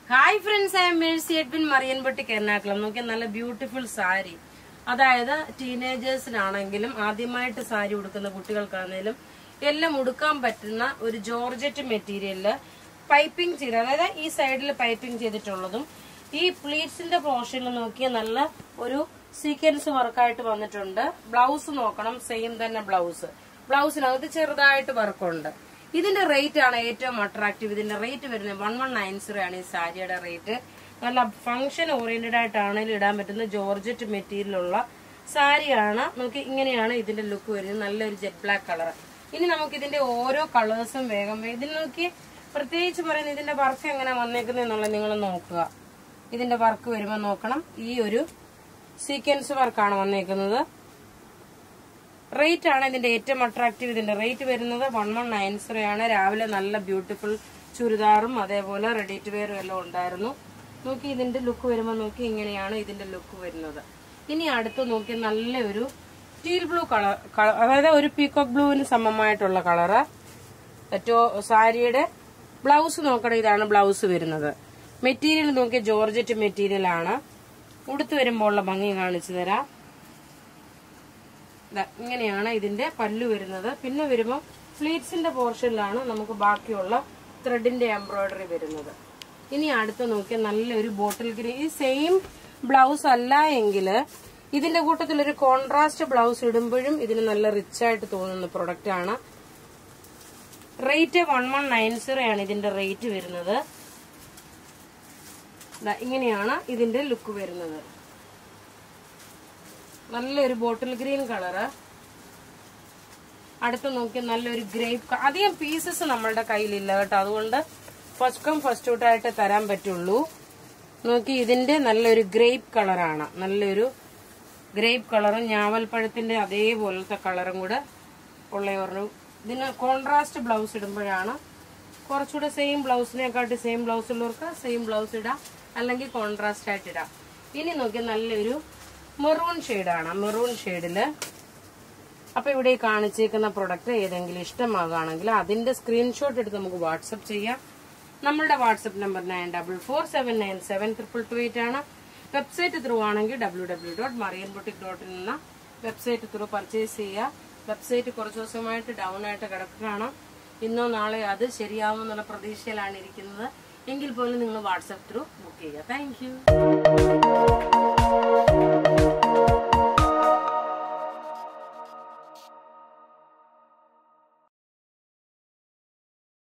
hi friends I'm Mercy Edwin മറിയൻപട്ടിക്ക് എറണാകുളം നോക്കിയാൽ നല്ല ബ്യൂട്ടിഫുൾ സാരി അതായത് ടീനേജേഴ്സിനാണെങ്കിലും ആദ്യമായിട്ട് സാരി ഉടുക്കുന്ന കുട്ടികൾക്കാണെങ്കിലും എല്ലാം ഉടുക്കാൻ പറ്റുന്ന ഒരു ജോർജറ്റ് മെറ്റീരിയലില് പൈപ്പിംഗ് ചെയ്ത് അതായത് ഈ സൈഡിൽ പൈപ്പിംഗ് ചെയ്തിട്ടുള്ളതും ഈ പ്ലീറ്റ്സിന്റെ പോർഷനിൽ നോക്കിയാൽ നല്ല ഒരു സീക്വൻസ് വർക്കായിട്ട് വന്നിട്ടുണ്ട് ബ്ലൗസ് നോക്കണം സെയിം തന്നെ ബ്ലൗസ് ബ്ലൗസിനകത്ത് ചെറുതായിട്ട് വർക്കുണ്ട് ഇതിന്റെ റേറ്റ് ആണ് ഏറ്റവും അട്രാക്റ്റീവ് ഇതിന്റെ റേറ്റ് വരുന്നത് വൺ വൺ നയൻ സീറോ ആണ് ഈ സാരിയുടെ റേറ്റ് നല്ല ഫംഗ്ഷൻ ഓറിയന്റഡ് ആയിട്ടാണെങ്കിലും ഇടാൻ പറ്റുന്ന ജോർജറ്റ് മെറ്റീരിയലുള്ള സാരിയാണ് നമുക്ക് ഇങ്ങനെയാണ് ഇതിന്റെ ലുക്ക് വരുന്നത് നല്ലൊരു ജെറ്റ് ബ്ലാക്ക് കളർ ഇനി നമുക്ക് ഇതിന്റെ ഓരോ കളേഴ്സും വേഗം വേഗം ഇതിൽ നോക്കി പ്രത്യേകിച്ച് പറയുന്നത് ഇതിന്റെ വർക്ക് എങ്ങനെ വന്നേക്കുന്നത് എന്നുള്ളത് നിങ്ങൾ നോക്കുക ഇതിന്റെ വർക്ക് വരുമ്പോൾ നോക്കണം ഈ ഒരു സീക്വൻസ് വർക്കാണ് വന്നേക്കുന്നത് റേറ്റ് ആണ് ഇതിന്റെ ഏറ്റവും അട്രാക്റ്റീവ് ഇതിന്റെ റേറ്റ് വരുന്നത് വൺ വൺ നയൻ സീറോ ആണ് രാവിലെ നല്ല ബ്യൂട്ടിഫുൾ ചുരിദാറും അതേപോലെ റെഡി ടു വെയറും എല്ലാം ഉണ്ടായിരുന്നു നോക്കി ഇതിന്റെ ലുക്ക് വരുമ്പോൾ നോക്കി ഇങ്ങനെയാണ് ഇതിന്റെ ലുക്ക് വരുന്നത് ഇനി അടുത്ത് നോക്കി നല്ലൊരു ടീൽ ബ്ലൂ കളർ അതായത് ഒരു പീക്കോക്ക് ബ്ലൂവിന് സമമായിട്ടുള്ള കളറ് ഏറ്റവും സാരിയുടെ ബ്ലൗസ് നോക്കണം ഇതാണ് ബ്ലൗസ് വരുന്നത് മെറ്റീരിയൽ നോക്കിയ ജോർജറ്റ് മെറ്റീരിയൽ ആണ് ഉടുത്ത് വരുമ്പോൾ ഉള്ള ഭംഗി കാണിച്ചു തരാം ദാ ഇങ്ങനെയാണ് ഇതിന്റെ പല്ലു വരുന്നത് പിന്നെ വരുമ്പോൾ ഫ്ലീറ്റ്സിന്റെ പോർഷനിലാണ് നമുക്ക് ബാക്കിയുള്ള ത്രെഡിന്റെ എംബ്രോയിഡറി വരുന്നത് ഇനി അടുത്ത് നോക്കിയാൽ നല്ലൊരു ബോട്ടിൽ ഗ്രീൻ ഈ സെയിം ബ്ലൗസ് അല്ല എങ്കിൽ ഇതിന്റെ കൂട്ടത്തിൽ ഒരു കോൺട്രാസ്റ്റ് ബ്ലൗസ് ഇടുമ്പോഴും ഇതിന് നല്ല റിച്ച് ആയിട്ട് തോന്നുന്ന പ്രൊഡക്റ്റ് ആണ് rate one one nine zero ആണ് ഇതിന്റെ റേറ്റ് വരുന്നത് ദാ ഇങ്ങനെയാണ് ഇതിന്റെ ലുക്ക് വരുന്നത് നല്ലൊരു ബോട്ടിൽ ഗ്രീൻ കളറ് അടുത്ത് നോക്കി നല്ലൊരു ഗ്രേപ്പ് അധികം പീസസ് നമ്മളുടെ കയ്യിലില്ല കേട്ടോ അതുകൊണ്ട് ഫസ്റ്റ് കം ഫസ്റ്റ് ഔട്ടായിട്ട് തരാൻ പറ്റുള്ളൂ നോക്കി ഇതിന്റെ നല്ലൊരു ഗ്രേപ്പ് കളറാണ് നല്ലൊരു ഗ്രേപ്പ് കളറും ഞാവൽപ്പഴത്തിന്റെ അതേപോലത്തെ കളറും കൂടെ ഉള്ള ഒരു ഇതിന് കോൺട്രാസ്റ്റ് ബ്ലൗസ് ഇടുമ്പോഴാണ് കുറച്ചുകൂടെ സെയിം ബ്ലൗസിനെക്കാട്ടി സെയിം ബ്ലൗസ് ഉള്ളവർക്ക് സെയിം ബ്ലൗസ് ഇടാം അല്ലെങ്കിൽ കോൺട്രാസ്റ്റ് ആയിട്ട് ഇടാം ഇനി നോക്കി നല്ലൊരു മെറൂൺ ഷെയ്ഡാണ് മെറൂൺ ഷെയ്ഡില് അപ്പൊ ഇവിടെ ഈ കാണിച്ചേക്കുന്ന പ്രൊഡക്റ്റ് ഏതെങ്കിലും ഇഷ്ടമാകുകയാണെങ്കിൽ അതിന്റെ സ്ക്രീൻഷോട്ട് എടുത്ത് നമുക്ക് വാട്സപ്പ് ചെയ്യാം നമ്മളുടെ WhatsApp number nine double four seven nine seven triple two eight ആണ് വെബ്സൈറ്റ് ത്രൂ ആണെങ്കിൽ W W dot Marian boutique dot എന്ന വെബ്സൈറ്റ് ത്രൂ പർച്ചേസ് ചെയ്യുക വെബ്സൈറ്റ് കുറച്ച് ദിവസമായിട്ട് ഡൗൺ ആയിട്ട് കിടക്കുകയാണ് ഇന്നോ നാളെ അത് ശരിയാവുമെന്നുള്ള പ്രതീക്ഷയിലാണ് ഇരിക്കുന്നത് എങ്കിൽ പോലും നിങ്ങൾ വാട്സപ്പ് ത്രൂ ബുക്ക് ചെയ്യുക താങ്ക്